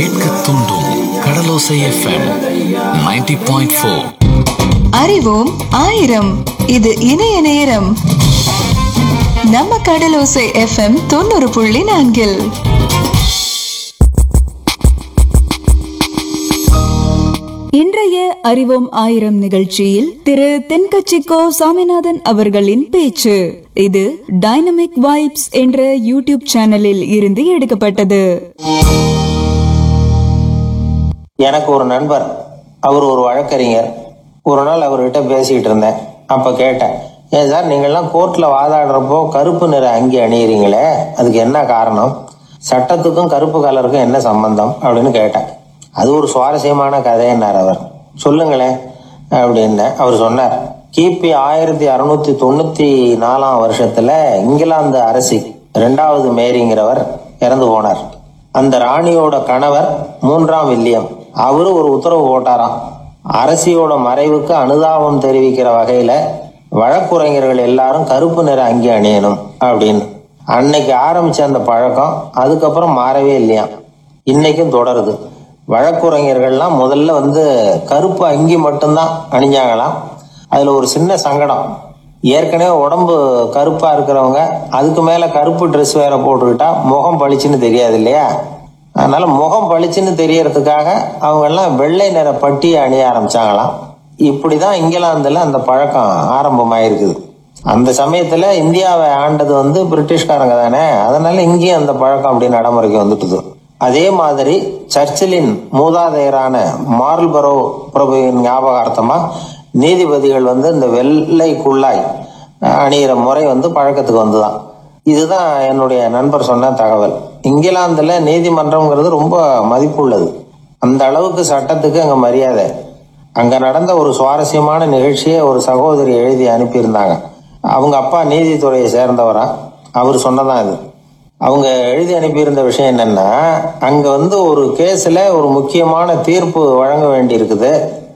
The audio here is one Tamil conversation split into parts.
கேட்க தூண்டும் கடலோசை எஃப்எம் 90.4 பாயிண்ட் ஃபோர் அறிவோம் ஆயிரம் இது இணைய நேரம் நம்ம கடலோசை எஃப்எம் தொண்ணூறு புள்ளி நான்கில் இன்றைய அறிவோம் ஆயிரம் நிகழ்ச்சியில் திரு தென்கட்சிக்கோ சாமிநாதன் அவர்களின் பேச்சு இது டைனமிக் வைப்ஸ் என்ற யூடியூப் சேனலில் இருந்து எடுக்கப்பட்டது எனக்கு ஒரு நண்பர் அவர் ஒரு வழக்கறிஞர் ஒரு நாள் அவர்கிட்ட பேசிக்கிட்டு இருந்தேன் அப்போ கேட்டேன் ஏன் சார் நீங்கள்லாம் கோர்ட்டில் வாதாடுறப்போ கருப்பு நிற அங்கி அணியிறீங்களே அதுக்கு என்ன காரணம் சட்டத்துக்கும் கருப்பு கலருக்கும் என்ன சம்பந்தம் அப்படின்னு கேட்டேன் அது ஒரு சுவாரஸ்யமான கதைன்னார் அவர் சொல்லுங்களேன் அப்படின்னு அவர் சொன்னார் கிபி ஆயிரத்தி அறுநூத்தி தொண்ணூத்தி நாலாம் வருஷத்துல இங்கிலாந்து அரசி ரெண்டாவது மேரிங்கிறவர் இறந்து போனார் அந்த ராணியோட கணவர் மூன்றாம் வில்லியம் அவரு ஒரு உத்தரவு போட்டாராம் அரசியோட மறைவுக்கு அனுதாபம் தெரிவிக்கிற வகையில வழக்குரைஞர்கள் எல்லாரும் கருப்பு நிற அங்கி அணியணும் அப்படின்னு அன்னைக்கு ஆரம்பிச்ச அந்த பழக்கம் அதுக்கப்புறம் மாறவே இல்லையாம் இன்னைக்கும் தொடருது வழக்குரைஞர்கள்லாம் முதல்ல வந்து கருப்பு அங்கி மட்டும்தான் அணிஞ்சாங்களாம் அதுல ஒரு சின்ன சங்கடம் ஏற்கனவே உடம்பு கருப்பா இருக்கிறவங்க அதுக்கு மேல கருப்பு ட்ரெஸ் வேற போட்டுக்கிட்டா முகம் பளிச்சுன்னு தெரியாது இல்லையா அதனால முகம் பளிச்சுன்னு தெரியறதுக்காக அவங்க எல்லாம் வெள்ளை நிற பட்டியை அணிய ஆரம்பிச்சாங்களாம் இப்படிதான் இங்கிலாந்துல அந்த பழக்கம் ஆரம்பமாயிருக்குது அந்த சமயத்துல இந்தியாவை ஆண்டது வந்து பிரிட்டிஷ்காரங்க தானே அதனால இங்கேயும் அந்த பழக்கம் அப்படி நடைமுறைக்கு வந்துட்டுது அதே மாதிரி சர்ச்சிலின் மூதாதையரான மார்ல்பரோ பிரபுவின் ஞாபகார்த்தமா நீதிபதிகள் வந்து இந்த வெள்ளை குள்ளாய் அணியிற முறை வந்து பழக்கத்துக்கு வந்துதான் இதுதான் என்னுடைய நண்பர் சொன்ன தகவல் இங்கிலாந்துல நீதிமன்றம்ங்கிறது ரொம்ப மதிப்புள்ளது அந்த அளவுக்கு சட்டத்துக்கு அங்க மரியாதை அங்க நடந்த ஒரு சுவாரஸ்யமான நிகழ்ச்சியை ஒரு சகோதரி எழுதி அனுப்பியிருந்தாங்க அவங்க அப்பா நீதித்துறையை சேர்ந்தவரா அவர் சொன்னதான் இது அவங்க எழுதி அனுப்பியிருந்த விஷயம் என்னன்னா அங்க வந்து ஒரு கேஸ்ல ஒரு முக்கியமான தீர்ப்பு வழங்க வேண்டி இருக்குது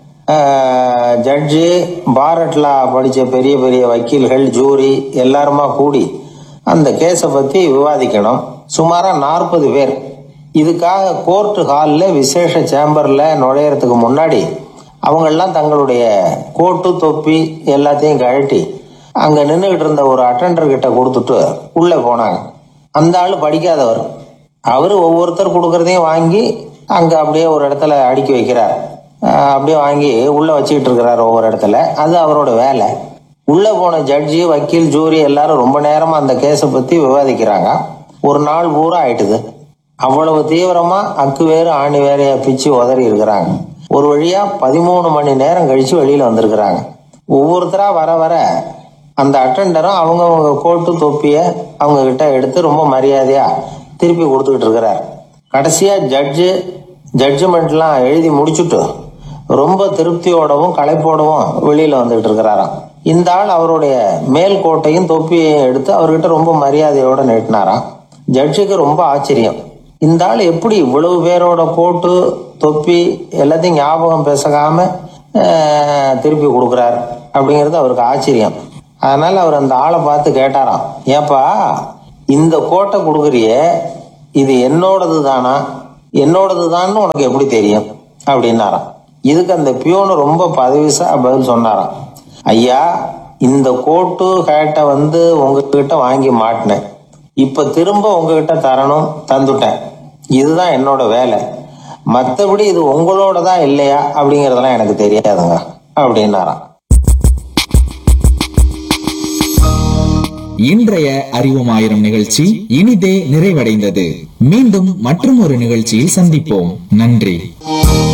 ஜட்ஜி பாரட்லா படிச்ச பெரிய பெரிய வக்கீல்கள் ஜூரி எல்லாருமா கூடி அந்த கேஸை பத்தி விவாதிக்கணும் சுமாரா நாற்பது பேர் இதுக்காக கோர்ட் ஹாலில் விசேஷ சேம்பர்ல நுழையறதுக்கு முன்னாடி அவங்கெல்லாம் தங்களுடைய கோட்டு தொப்பி எல்லாத்தையும் கழட்டி அங்க நின்றுகிட்டு இருந்த ஒரு அட்டெண்டர் கிட்ட கொடுத்துட்டு உள்ள போனாங்க அந்த ஆள் படிக்காதவர் அவர் ஒவ்வொருத்தர் கொடுக்கறதையும் வாங்கி அங்க அப்படியே ஒரு இடத்துல அடுக்கி வைக்கிறார் ஆஹ் அப்படியே வாங்கி உள்ள வச்சுக்கிட்டு இருக்கிறார் ஒவ்வொரு இடத்துல அது அவரோட வேலை உள்ள போன ஜட்ஜி வக்கீல் ஜூரி எல்லாரும் ரொம்ப நேரமா அந்த கேஸை பத்தி விவாதிக்கிறாங்க ஒரு நாள் பூரா ஆயிட்டுது அவ்வளவு தீவிரமா அக்கு வேறு ஆணி வேறைய பிச்சு உதறி இருக்கிறாங்க ஒரு வழியா பதிமூணு மணி நேரம் கழிச்சு வெளியில வந்திருக்கிறாங்க ஒவ்வொருத்தரா வர வர அந்த அட்டெண்டரும் அவங்கவங்க கோட்டு தொப்பிய அவங்க கிட்ட எடுத்து ரொம்ப மரியாதையா திருப்பி கொடுத்துக்கிட்டு இருக்கிறார் கடைசியா ஜட்ஜு ஜட்ஜ்மெண்ட்லாம் எழுதி முடிச்சுட்டு ரொம்ப திருப்தியோடவும் களைப்போடவும் வெளியில வந்துகிட்டு இருக்கிறாராம் இந்த ஆள் அவருடைய மேல் கோட்டையும் தொப்பியையும் எடுத்து அவர்கிட்ட ரொம்ப மரியாதையோட நீட்டினாராம் ஜட்ஜுக்கு ரொம்ப ஆச்சரியம் இந்த ஆள் எப்படி இவ்வளவு பேரோட கோட்டு தொப்பி எல்லாத்தையும் ஞாபகம் பேசகாம ஆஹ், திருப்பி கொடுக்குறார் அப்படிங்கிறது அவருக்கு ஆச்சரியம் அதனால அவர் அந்த ஆளை பார்த்து கேட்டாராம் ஏப்பா இந்த கோட்டை கொடுக்குறியே இது என்னோடது தானா என்னோடது தான் உனக்கு எப்படி தெரியும் அப்படின்னாராம் இதுக்கு அந்த பியோனு ரொம்ப பதவிசா பதில் சொன்னாராம் ஐயா இந்த கோட்டு ஹேட்டை வந்து உங்ககிட்ட வாங்கி மாட்டினேன் இப்ப திரும்ப உங்ககிட்ட தரணும் தந்துட்டேன் இதுதான் என்னோட வேலை மற்றபடி இது உங்களோட தான் இல்லையா அப்படிங்கறதெல்லாம் எனக்கு தெரியாதுங்க அப்படின்னாராம் இன்றைய அறிவோம் ஆயிரம் நிகழ்ச்சி இனிதே நிறைவடைந்தது மீண்டும் மற்றும் ஒரு நிகழ்ச்சியில் சந்திப்போம் நன்றி